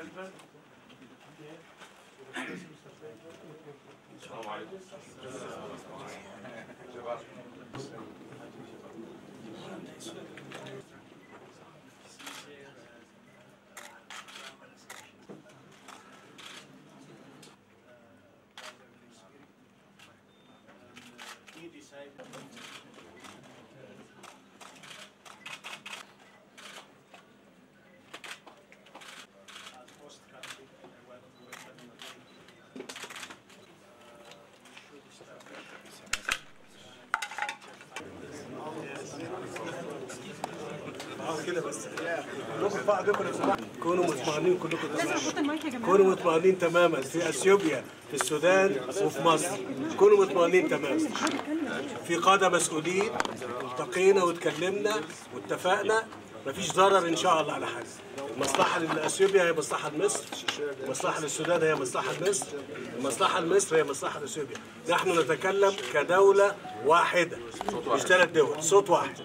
relevant. السلام عليكم He decided. As post-conflict, I want to welcome you. Uh, we should establish. اه كده بس كلكم في بعضكم لو سمحتوا كونوا مطمئنين كلكم لازم احط المايك يا جماعه كونوا مطمئنين تماما في اثيوبيا في السودان وفي مصر كونوا مطمئنين تماما في قاده مسؤولين التقينا واتكلمنا واتفقنا مفيش ضرر ان شاء الله على حد المصلحه لاثيوبيا هي مصلحه لمصر المصلحه للسودان هي مصلحه لمصر المصلحه لمصر هي مصلحه لاثيوبيا نحن نتكلم كدوله واحده مش ثلاث دول صوت واحد